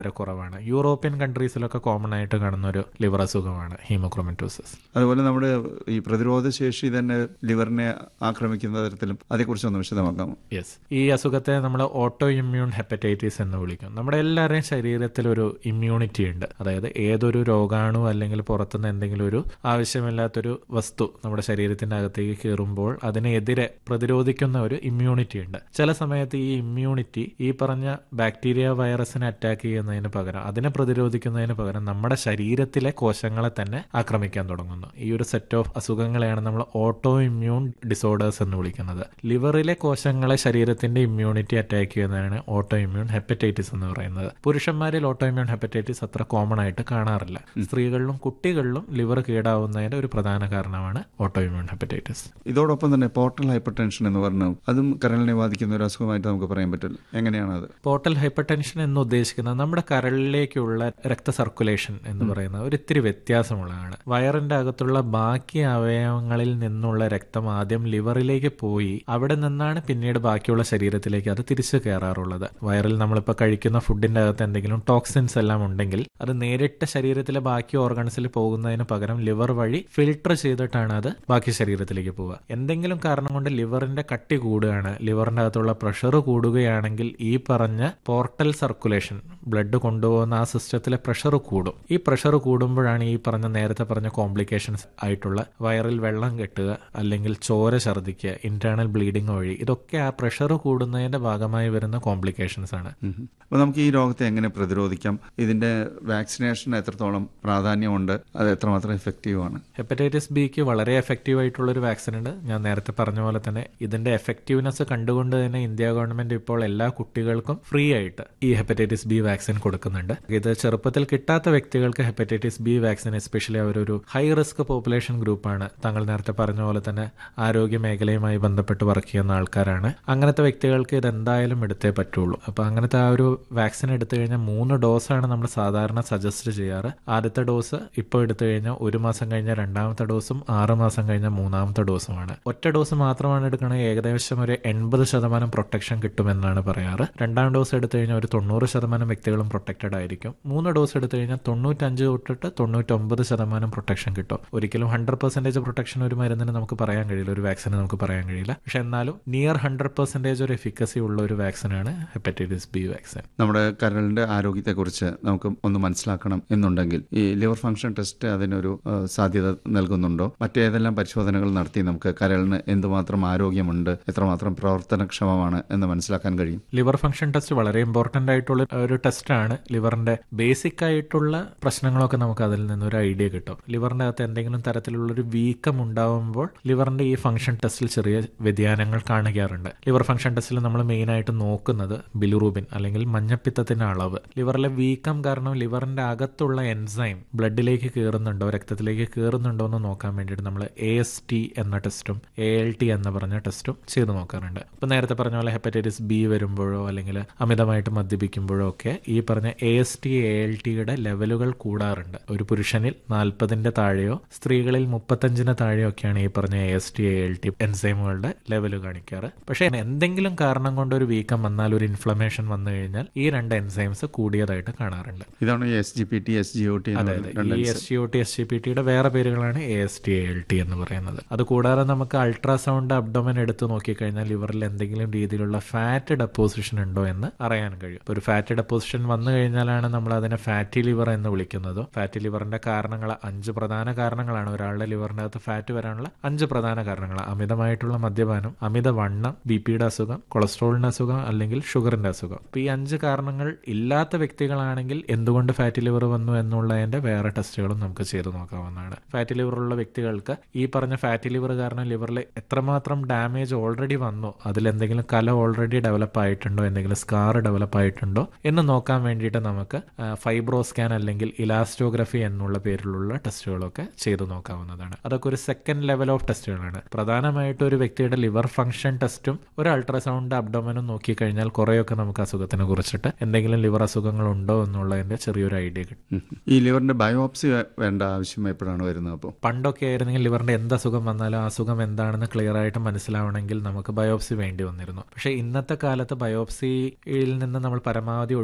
വളരെ കുറവാണ് European കൺട്രീസിലൊക്കെ common ആയിട്ട് കാണുന്ന ഒരു ലിവർ അസുഖമാണ് ഹീമോക്രോമറ്റോസിസ് അതുപോലെ നമ്മുടെ ഈ പ്രതിരോധ ശേഷി തന്നെ ലിവറിനെ ആക്രമിക്കുന്ന തരത്തിലും അതേക്കുറിച്ചൊന്ന് വിശദമാക്കാമോ യെസ് ഈ അസുഖത്തെ നമ്മൾ ഓട്ടോ ഇമ്മ്യൂൺ ഹെപ്പറ്റൈറ്റിസ് എന്ന് വിളിക്കും നമ്മുടെ എല്ലാവരുടെയും ശരീരത്തിൽ ഒരു ഇമ്മ്യൂണിറ്റി ഉണ്ട് അതായത് ഏതൊരു രോഗാണു അല്ലെങ്കിൽ പുറത്തുനിന്ന് എന്തെങ്കിലും ഒരു ആവശ്യമില്ലാത്തൊരു വസ്തു നമ്മുടെ ശരീരത്തിന്റെ അകത്തേക്ക് കയറുമ്പോൾ അതിനെതിരെ പ്രതിരോധിക്കുന്ന ഒരു ഇമ്മ്യൂണിറ്റി ഉണ്ട് ചില സമയത്ത് ഈ ഇമ്മ്യൂണിറ്റി ഈ പറഞ്ഞ ബാക്ടീരിയ വൈറസിനെ അറ്റാക്ക് ചെയ്യുന്നതിന് പകരം അതിനെ പ്രതിരോധിക്കുന്നതിന് പകരം നമ്മുടെ ശരീരത്തിലെ കോശങ്ങളെ തന്നെ ആക്രമിക്കാൻ തുടങ്ങുന്നു ഈ ഒരു സെറ്റ് ഓഫ് അസുഖങ്ങളെയാണ് നമ്മൾ ഓട്ടോ ഇമ്മ്യൂൺ ഡിസോർഡേഴ്സ് എന്ന് വിളിക്കുന്നത് ലിവറിലെ കോശങ്ങളെ ശരീരത്തിന്റെ ഇമ്മ്യൂണിറ്റി അറ്റാക്ക് ചെയ്യുന്നതാണ് ഓട്ടോ ഇമ്മ്യൂൺ ഹെപ്പറ്റൈറ്റിസ് എന്ന് പറയുന്നത് പുരുഷന്മാരിൽ ഓട്ടോ ഇമ്മ്യൂൺ ഹെപ്പറ്റൈറ്റിസ് അത്ര കോമൺ ആയിട്ട് കാണാറില്ല സ്ത്രീകളിലും കുട്ടികളിലും ലിവർ കേടാവുന്നതിന്റെ ഒരു പ്രധാന കാരണമാണ് ഓട്ടോ ഇമ്മ്യൂൺ ഹെപ്പറ്റൈറ്റിസ് ഇതോടൊപ്പം തന്നെ പോർട്ടൽ ഹൈപ്പർ ടെൻഷൻ എന്ന് പറഞ്ഞു അതും കരളിനെ ബാധിക്കുന്ന ഒരു അസുഖമായിട്ട് നമുക്ക് പറയാൻ പറ്റില്ല എങ്ങനെയാണ് അത് പോർട്ടൽ ഹൈപ്പർ ടെൻഷൻ എന്ന് ഉദ്ദേശിക്കുന്നത് നമ്മുടെ കരളിലേക്കുള്ള രക്ത സർക്കുലേഷൻ എന്ന് പറയുന്നത് ഒരു ഇത്തിരി വ്യത്യാസമുള്ളതാണ് വയറിന്റെ അകത്തുള്ള ബാക്കി അവയവങ്ങളിൽ നിന്നുള്ള രക്തം ആദ്യം ലിവറിലേക്ക് പോയി അവിടെ നിന്നാണ് പിന്നീട് ബാക്കിയുള്ള ശരീരത്തിലേക്ക് അത് തിരിച്ചു കയറാറുള്ളത് വയറിൽ നമ്മളിപ്പോൾ കഴിക്കുന്ന ഫുഡിന്റെ അകത്ത് എന്തെങ്കിലും ടോക്സിൻസ് എല്ലാം ഉണ്ടെങ്കിൽ അത് നേരിട്ട് ശരീരത്തിലെ ബാക്കി ഓർഗൻസിൽ പോകുന്നതിന് പകരം ലിവർ വഴി ഫിൽട്ടർ ചെയ്തിട്ടാണ് അത് ബാക്കി ശരീരത്തിലേക്ക് പോവുക എന്തെങ്കിലും കാരണം കൊണ്ട് ലിവറിന്റെ കട്ടി കൂടുകയാണ് ലിവറിന്റെ അകത്തുള്ള പ്രഷർ കൂടുകയാണെങ്കിൽ ഈ പറഞ്ഞ പോർട്ടൽ സർക്കുലേഷൻ ബ്ലഡ് കൊണ്ടുപോകുന്ന ആ സിസ്റ്റത്തിലെ പ്രഷർ കൂടും ഈ പ്രഷർ കൂടുമ്പോഴാണ് ഈ പറഞ്ഞ നേരത്തെ പറഞ്ഞ കോംപ്ലിക്കേഷൻസ് ആയിട്ടുള്ള വയറിൽ വെള്ളം കെട്ടുക അല്ലെങ്കിൽ ചോര ഛർദ്ദിക്കുക ഇന്റേണൽ ബ്ലീഡിംഗ് വഴി ഇതൊക്കെ ആ പ്രഷർ കൂടുന്നതിന്റെ ഭാഗമായി വരുന്ന കോംപ്ലിക്കേഷൻസ് ആണ് അപ്പോൾ നമുക്ക് ഈ രോഗത്തെ എങ്ങനെ പ്രതിരോധിക്കാം ഇതിന്റെ വാക്സിനേഷൻ എത്രത്തോളം പ്രാധാന്യമുണ്ട് അത് എത്രമാത്രം എഫക്റ്റീവ് ആണ് ഹെപ്പറ്റൈറ്റിസ് ബിക്ക് വളരെ എഫക്റ്റീവ് ആയിട്ടുള്ള ഒരു വാക്സിൻ ഉണ്ട് ഞാൻ നേരത്തെ പറഞ്ഞ പോലെ തന്നെ ഇതിന്റെ എഫക്റ്റീവ്നെസ് കണ്ടുകൊണ്ട് തന്നെ ഇന്ത്യ ഗവൺമെന്റ് ഇപ്പോൾ എല്ലാ കുട്ടികൾക്കും ഫ്രീ ആയിട്ട് ഈ ഹെപ്പറ്റൈറ്റിസ് ബി വാക്സിൻ കൊടുക്കുന്നുണ്ട് ഇത് ചെറുപ്പത്തിൽ കിട്ടാത്ത വ്യക്തികൾക്ക് ഹെപ്പറ്റൈറ്റിസ് ബി വാക്സിൻ എസ്പെഷ്യലി അവരൊരു ഹൈ റിസ്ക് പോപ്പുലേഷൻ ഗ്രൂപ്പാണ് താങ്കൾ നേരത്തെ പറഞ്ഞ പോലെ തന്നെ ആരോഗ്യ മേഖലയുമായി ബന്ധപ്പെട്ട് വർക്ക് ചെയ്യുന്ന ആൾക്കാരാണ് അങ്ങനത്തെ വ്യക്തികൾക്ക് ഇത് എന്തായാലും എടുത്തേ പറ്റുള്ളൂ അപ്പൊ അങ്ങനത്തെ ആ ഒരു വാക്സിൻ എടുത്തു കഴിഞ്ഞാൽ മൂന്ന് ഡോസാണ് നമ്മൾ സാധാരണ സജസ്റ്റ് ചെയ്യാറ് ആദ്യത്തെ ഡോസ് ഇപ്പോൾ എടുത്തു കഴിഞ്ഞാൽ ഒരു മാസം കഴിഞ്ഞ രണ്ടാമത്തെ ഡോസും ആറ് മാസം കഴിഞ്ഞ മൂന്നാമത്തെ ഡോസുമാണ് ഒറ്റ ഡോസ് മാത്രമാണ് എടുക്കണമെങ്കിൽ ഏകദേശം ഒരു എൺപത് ശതമാനം പ്രൊട്ടക്ഷൻ കിട്ടുമെന്നാണ് പറയാറ് രണ്ടാം ഡോസ് എടുത്തു കഴിഞ്ഞാൽ ഒരു തൊണ്ണൂറ് ശതമാനം വ്യക്തികളും പ്രൊട്ടക്റ്റഡ് ആയിരിക്കും മൂന്ന് ഡോസ് എടുത്തു കഴിഞ്ഞാൽ തൊണ്ണൂറ്റഞ്ച് തൊട്ടിട്ട് തൊണ്ണൂറ്റൊമ്പത് ശതമാനം പ്രൊട്ടക്ഷൻ കിട്ടും ഒരിക്കലും ഹൺഡ്രഡ് പെർസെന്റേജ് പ്രൊട്ടക്ഷൻ ഒരു മരുന്നിന് നമുക്ക് പറയാൻ കഴിയില്ല ഒരു വാക്സിന് നമുക്ക് പറയാൻ കഴിയില്ല പക്ഷെ എന്നാലും നിയർ ഹൺഡ്രഡ് പെർസെന്റേജ് ഒരു എഫിക്കസി ഉള്ള ഒരു വാക്സിനാണ് ഹെപ്പറ്റൈറ്റിസ് ബി വാക്സിൻ നമ്മുടെ കരളിന്റെ ആരോഗ്യത്തെക്കുറിച്ച് നമുക്ക് ഒന്ന് മനസ്സിലാക്കണം എന്നുണ്ടെങ്കിൽ ഈ ലിവർ ഫംഗ്ഷൻ ടെസ്റ്റ് അതിനൊരു ആ, സാധ്യത നൽകുന്നുണ്ടോ മറ്റേതെല്ലാം പരിശോധനകൾ നടത്തി നമുക്ക് കരളിന് എന്തുമാത്രം ആരോഗ്യമുണ്ട് എത്രമാത്രം പ്രവർത്തനക്ഷമമാണ് എന്ന് മനസ്സിലാക്കാൻ കഴിയും ലിവർ ഫംഗ്ഷൻ ടെസ്റ്റ് വളരെ ഇമ്പോർട്ടന്റ് ആയിട്ടുള്ള ഒരു ടെസ്റ്റാണ് ലിവറിന്റെ ബേസിക് ആയിട്ടുള്ള പ്രശ്നങ്ങളൊക്കെ നമുക്ക് അതിൽ നിന്ന് ഒരു ഐഡിയ കിട്ടും ലിവറിന്റെ അകത്ത് എന്തെങ്കിലും തരത്തിലുള്ള ഒരു വീക്കം ഉണ്ടാവുമ്പോൾ ലിവറിന്റെ ഈ ഫംഗ്ഷൻ ടെസ്റ്റിൽ ചെറിയ വ്യതിയാനങ്ങൾ കാണുകയാറുണ്ട് ലിവർ ഫംഗ്ഷൻ ടെസ്റ്റിൽ നമ്മൾ മെയിൻ ആയിട്ട് നോക്കുന്നത് ബിലുറൂബിൻ അല്ലെങ്കിൽ മഞ്ഞപ്പിത്തത്തിന്റെ അളവ് ലിവറിലെ വീക്കം കാരണം ലിവറിന്റെ അകത്തുള്ള എൻസൈം ബ്ലഡിലേക്ക് കയറുന്നുണ്ടോ രക്തത്തിലേക്ക് കയറുന്നുണ്ടോ എന്ന് നോക്കാൻ വേണ്ടിയിട്ട് നമ്മൾ എ എസ് ടി എന്ന ടെസ്റ്റും എ എൽ ടി എന്ന് പറഞ്ഞ ടെസ്റ്റും ചെയ്ത് നോക്കാറുണ്ട് ഇപ്പൊ നേരത്തെ പറഞ്ഞ പോലെ ഹെപ്പറ്റൈറ്റിസ് ബി വരുമ്പോഴോ അല്ലെങ്കിൽ അമിതമായിട്ട് മദ്യപിക്കുമ്പോഴോ ഒക്കെ ഈ പറഞ്ഞ A S T A L ടിയുടെ ലെവലുകൾ കൂടാറുണ്ട് ഒരു പുരുഷനിൽ നാൽപ്പതിന്റെ താഴെയോ സ്ത്രീകളിൽ മുപ്പത്തഞ്ചിന് താഴെയോ ഒക്കെയാണ് ഈ പറഞ്ഞ A S T A L T എൻസൈമുകളുടെ ലെവൽ കാണിക്കാറ് പക്ഷേ എന്തെങ്കിലും കാരണം കൊണ്ട് ഒരു വീക്കം വന്നാൽ ഒരു ഇൻഫ്ലമേഷൻ വന്നു കഴിഞ്ഞാൽ ഈ രണ്ട് എൻസൈംസ് കൂടിയതായിട്ട് കാണാറുണ്ട് ഇതാണ് S G P T S G O T അതെ അതെ ഈ S G O T S G P ടിയുടെ വേറെ പേരുകളാണ് A S T L T എന്ന് പറയുന്നത് അത് കൂടാതെ നമുക്ക് അൾട്രാസൗണ്ട് അബ്ഡോമൻ എടുത്ത് നോക്കിക്കഴിഞ്ഞാൽ ലിവറിൽ എന്തെങ്കിലും രീതിയിലുള്ള ഫാറ്റ് ഡെപ്പോസിഷൻ ഉണ്ടോ എന്ന് അറിയാൻ കഴിയും ഇപ്പൊ ഒരു ഫാറ്റ് ഡെപ്പോസിഷൻ വന്നു കഴിഞ്ഞാലാണ് നമ്മൾ അതിനെ ഫാറ്റി ലിവർ എന്ന് വിളിക്കുന്നത് ഫാറ്റി ലിവറിന്റെ കാരണങ്ങൾ അഞ്ച് പ്രധാന കാരണങ്ങളാണ് ഒരാളുടെ ലിവറിന്റെ അകത്ത് ഫാറ്റ് വരാനുള്ള അഞ്ച് പ്രധാന കാരണങ്ങൾ അമിതമായിട്ടുള്ള മദ്യപാനം അമിതവണ്ണം ബി പിയുടെ അസുഖം കൊളസ്ട്രോളിന്റെ അസുഖം അല്ലെങ്കിൽ ഷുഗറിന്റെ അസുഖം അപ്പൊ ഈ അഞ്ച് കാരണങ്ങൾ ഇല്ലാത്ത വ്യക്തികളാണെങ്കിൽ എന്തുകൊണ്ട് ഫാറ്റി ലിവർ വന്നു എന്നുള്ളതിന്റെ വേറെ ടെസ്റ്റുകളും നമുക്ക് ചെയ്തു നോക്കാവുന്നതാണ് ഫാറ്റി ലിവർ ഉള്ള വ്യക്തികൾക്ക് ഈ പറഞ്ഞ ഫാറ്റി ലിവർ കാരണം ലിവറിൽ എത്രമാത്രം ഡാമേജ് ഓൾറെഡി വന്നു അതിൽ എന്തെങ്കിലും കല ഓൾറെഡി ഡെവലപ്പ് ആയിട്ടുണ്ടോ എന്തെങ്കിലും സ്കാർ ഡെവലപ്പ് ആയിട്ടുണ്ടോ എന്ന് നോക്കാൻ വേണ്ടിയിട്ട് നമുക്ക് ഫൈബ്രോ സ്കാൻ അല്ലെങ്കിൽ ഇലാസ്റ്റോഗ്രഫി എന്നുള്ള പേരിലുള്ള ടെസ്റ്റുകളൊക്കെ ചെയ്തു നോക്കാവുന്നതാണ് അതൊക്കെ ഒരു സെക്കൻഡ് ലെവൽ ഓഫ് ടെസ്റ്റുകളാണ് പ്രധാനമായിട്ടും ഒരു വ്യക്തിയുടെ ലിവർ ഫംഗ്ഷൻ ടെസ്റ്റും ഒരു അൾട്രാസൗണ്ട് അബ്ഡോമനും നോക്കിക്കഴിഞ്ഞാൽ കുറേയൊക്കെ നമുക്ക് അസുഖത്തിനെ കുറിച്ചിട്ട് എന്തെങ്കിലും ലിവർ അസുഖങ്ങൾ ഉണ്ടോ എന്നുള്ളതിന്റെ ചെറിയൊരു ഐഡിയ കിട്ടും ഉം. ഈ ലിവറിന്റെ ബയോപ്സി വേണ്ട ആവശ്യം എപ്പോഴാണ് വരുന്നത് അപ്പോൾ പണ്ടൊക്കെ ആയിരുന്നെങ്കിൽ ലിവറിന്റെ എന്ത് അസുഖം വന്നാലും ആ അസുഖം എന്താണെന്ന് ക്ലിയർ ആയിട്ട് മനസ്സിലാവണമെങ്കിൽ നമുക്ക് ബയോപ്സി വേണ്ടി വന്നിരുന്നു പക്ഷേ ഇന്നത്തെ കാലത്ത് ബയോപ്സിയിൽ നിന്ന് നമ്മൾ പരമാവധി ഒഴിവാക്കാൻ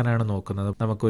കണ്ടെത്താനാണ് നോക്കുന്നത് നമുക്ക്